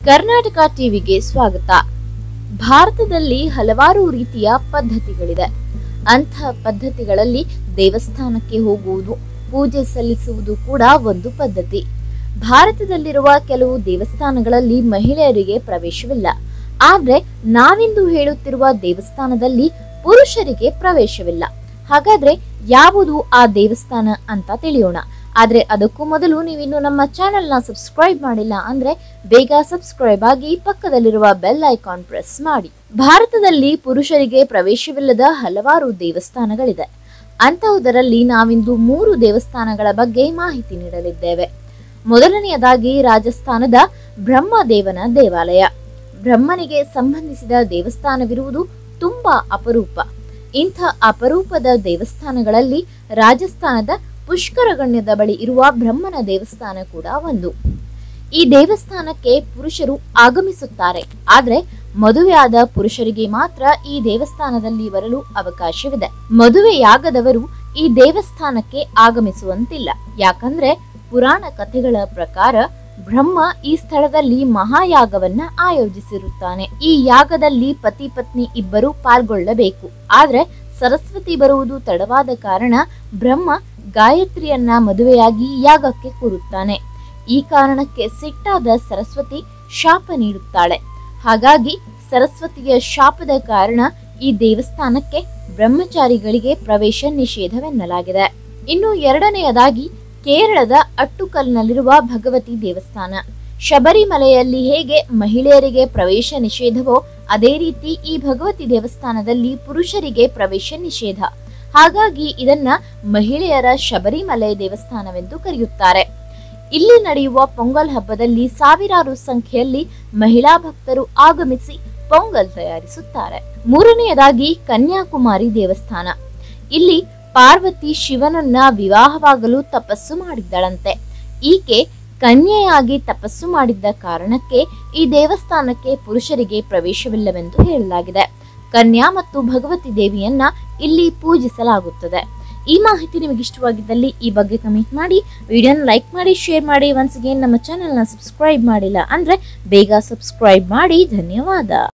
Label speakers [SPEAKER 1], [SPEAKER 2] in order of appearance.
[SPEAKER 1] ಕರ್ನಾಟಕ ಟಿವಿಗೆ ಸ್ವಾಗತ ಭಾರತದಲ್ಲಿ ಹಲವಾರು ರೀತಿಯ ಪದ್ಧತಿಗಳಿದೆ ಅಂಥ ಪದ್ಧತಿಗಳಲ್ಲಿ ದೇವಸ್ಥಾನಕ್ಕೆ ಹೋಗುವುದು ಪೂಜೆ ಸಲ್ಲಿಸುವುದು ಕೂಡ ಒಂದು ಪದ್ಧತಿ ಭಾರತದಲ್ಲಿರುವ ಕೆಲವು ದೇವಸ್ಥಾನಗಳಲ್ಲಿ ಮಹಿಳೆಯರಿಗೆ ಪ್ರವೇಶವಿಲ್ಲ ಆದ್ರೆ ನಾವಿಂದು ಹೇಳುತ್ತಿರುವ ದೇವಸ್ಥಾನದಲ್ಲಿ ಪುರುಷರಿಗೆ ಪ್ರವೇಶವಿಲ್ಲ ಹಾಗಾದ್ರೆ ಯಾವುದು ಆ ದೇವಸ್ಥಾನ ಅಂತ ತಿಳಿಯೋಣ ಆದ್ರೆ ಅದಕ್ಕೂ ಮೊದಲು ನೀವಿನ್ನು ನಮ್ಮ ಚಾನೆಲ್ ನ ಸಬ್ಸ್ಕ್ರೈಬ್ ಮಾಡಿಲ್ಲ ಅಂದ್ರೆ ಬೇಗ ಸಬ್ಸ್ಕ್ರೈಬ್ ಆಗಿ ಪಕ್ಕದಲ್ಲಿರುವ ಬೆಲ್ ಐಕಾನ್ ಪ್ರೆಸ್ ಮಾಡಿ ಭಾರತದಲ್ಲಿ ಪುರುಷರಿಗೆ ಪ್ರವೇಶವಿಲ್ಲದ ಹಲವಾರು ದೇವಸ್ಥಾನಗಳಿದೆ ಅಂತಹುದರಲ್ಲಿ ನಾವಿಂದು ಮೂರು ದೇವಸ್ಥಾನಗಳ ಬಗ್ಗೆ ಮಾಹಿತಿ ನೀಡಲಿದ್ದೇವೆ ಮೊದಲನೆಯದಾಗಿ ರಾಜಸ್ಥಾನದ ಬ್ರಹ್ಮದೇವನ ದೇವಾಲಯ ಬ್ರಹ್ಮನಿಗೆ ಸಂಬಂಧಿಸಿದ ದೇವಸ್ಥಾನವಿರುವುದು ತುಂಬಾ ಅಪರೂಪ ಇಂಥ ಅಪರೂಪದ ದೇವಸ್ಥಾನಗಳಲ್ಲಿ ರಾಜಸ್ಥಾನದ ಪುಷ್ಕರಗಣ್ಯದ ಬಳಿ ಇರುವ ಬ್ರಹ್ಮನ ದೇವಸ್ಥಾನ ಕೂಡ ಒಂದು ಈ ದೇವಸ್ಥಾನಕ್ಕೆ ಪುರುಷರು ಆಗಮಿಸುತ್ತಾರೆ ಆದ್ರೆ ಮದುವೆಯಾದ ಪುರುಷರಿಗೆ ಮಾತ್ರ ಈ ದೇವಸ್ಥಾನದಲ್ಲಿ ಬರಲು ಅವಕಾಶವಿದೆ ಮದುವೆಯಾಗದವರು ಈ ದೇವಸ್ಥಾನಕ್ಕೆ ಆಗಮಿಸುವಂತಿಲ್ಲ ಯಾಕಂದ್ರೆ ಪುರಾಣ ಕಥೆಗಳ ಪ್ರಕಾರ ಬ್ರಹ್ಮ ಈ ಸ್ಥಳದಲ್ಲಿ ಮಹಾಯಾಗವನ್ನ ಆಯೋಜಿಸಿರುತ್ತಾನೆ ಈ ಯಾಗದಲ್ಲಿ ಪತಿ ಪತ್ನಿ ಇಬ್ಬರು ಪಾಲ್ಗೊಳ್ಳಬೇಕು ಆದ್ರೆ ಸರಸ್ವತಿ ಬರುವುದು ತಡವಾದ ಕಾರಣ ಬ್ರಹ್ಮ ಗಾಯತ್ರಿಯನ್ನ ಮದುವೆಯಾಗಿ ಯಾಗಕ್ಕೆ ಕೂರುತ್ತಾನೆ ಈ ಕಾರಣಕ್ಕೆ ಸಿಟ್ಟಾದ ಸರಸ್ವತಿ ಶಾಪ ನೀಡುತ್ತಾಳೆ ಹಾಗಾಗಿ ಸರಸ್ವತಿಯ ಶಾಪದ ಕಾರಣ ಈ ದೇವಸ್ಥಾನಕ್ಕೆ ಬ್ರಹ್ಮಚಾರಿಗಳಿಗೆ ಪ್ರವೇಶ ನಿಷೇಧವೆನ್ನಲಾಗಿದೆ ಇನ್ನು ಎರಡನೆಯದಾಗಿ ಕೇರಳದ ಅಟ್ಟುಕಲ್ನಲ್ಲಿರುವ ಭಗವತಿ ದೇವಸ್ಥಾನ ಶಬರಿಮಲೆಯಲ್ಲಿ ಹೇಗೆ ಮಹಿಳೆಯರಿಗೆ ಪ್ರವೇಶ ನಿಷೇಧವೋ ಅದೇ ರೀತಿ ಈ ಭಗವತಿ ದೇವಸ್ಥಾನದಲ್ಲಿ ಪುರುಷರಿಗೆ ಪ್ರವೇಶ ನಿಷೇಧ ಹಾಗಾಗಿ ಇದನ್ನ ಮಹಿಳೆಯರ ಶಬರಿಮಲೆ ದೇವಸ್ಥಾನವೆಂದು ಕರೆಯುತ್ತಾರೆ ಇಲ್ಲಿ ನಡೆಯುವ ಪೊಂಗಲ್ ಹಬ್ಬದಲ್ಲಿ ಸಾವಿರಾರು ಸಂಖ್ಯೆಯಲ್ಲಿ ಮಹಿಳಾ ಭಕ್ತರು ಆಗಮಿಸಿ ಪೊಂಗಲ್ ತಯಾರಿಸುತ್ತಾರೆ ಮೂರನೆಯದಾಗಿ ಕನ್ಯಾಕುಮಾರಿ ದೇವಸ್ಥಾನ ಇಲ್ಲಿ ಪಾರ್ವತಿ ಶಿವನನ್ನ ವಿವಾಹವಾಗಲು ತಪಸ್ಸು ಮಾಡಿದ್ದಳಂತೆ ಈಕೆ ಕನ್ಯೆಯಾಗಿ ತಪಸ್ಸು ಮಾಡಿದ್ದ ಕಾರಣಕ್ಕೆ ಈ ದೇವಸ್ಥಾನಕ್ಕೆ ಪುರುಷರಿಗೆ ಪ್ರವೇಶವಿಲ್ಲವೆಂದು ಹೇಳಲಾಗಿದೆ ಕನ್ಯಾ ಮತ್ತು ಭಗವತಿ ದೇವಿಯನ್ನ ಇಲ್ಲಿ ಪೂಜಿಸಲಾಗುತ್ತದೆ ಈ ಮಾಹಿತಿ ನಿಮಗೆ ಇಷ್ಟವಾಗಿದ್ದಲ್ಲಿ ಈ ಬಗ್ಗೆ ಕಮೆಂಟ್ ಮಾಡಿ ವಿಡಿಯೋನ ಲೈಕ್ ಮಾಡಿ ಶೇರ್ ಮಾಡಿ ಒನ್ಸ್ ಅಗೇನ್ ನಮ್ಮ ಚಾನೆಲ್ನ ಸಬ್ಸ್ಕ್ರೈಬ್ ಮಾಡಿಲ್ಲ ಅಂದ್ರೆ ಬೇಗ ಸಬ್ಸ್ಕ್ರೈಬ್ ಮಾಡಿ ಧನ್ಯವಾದ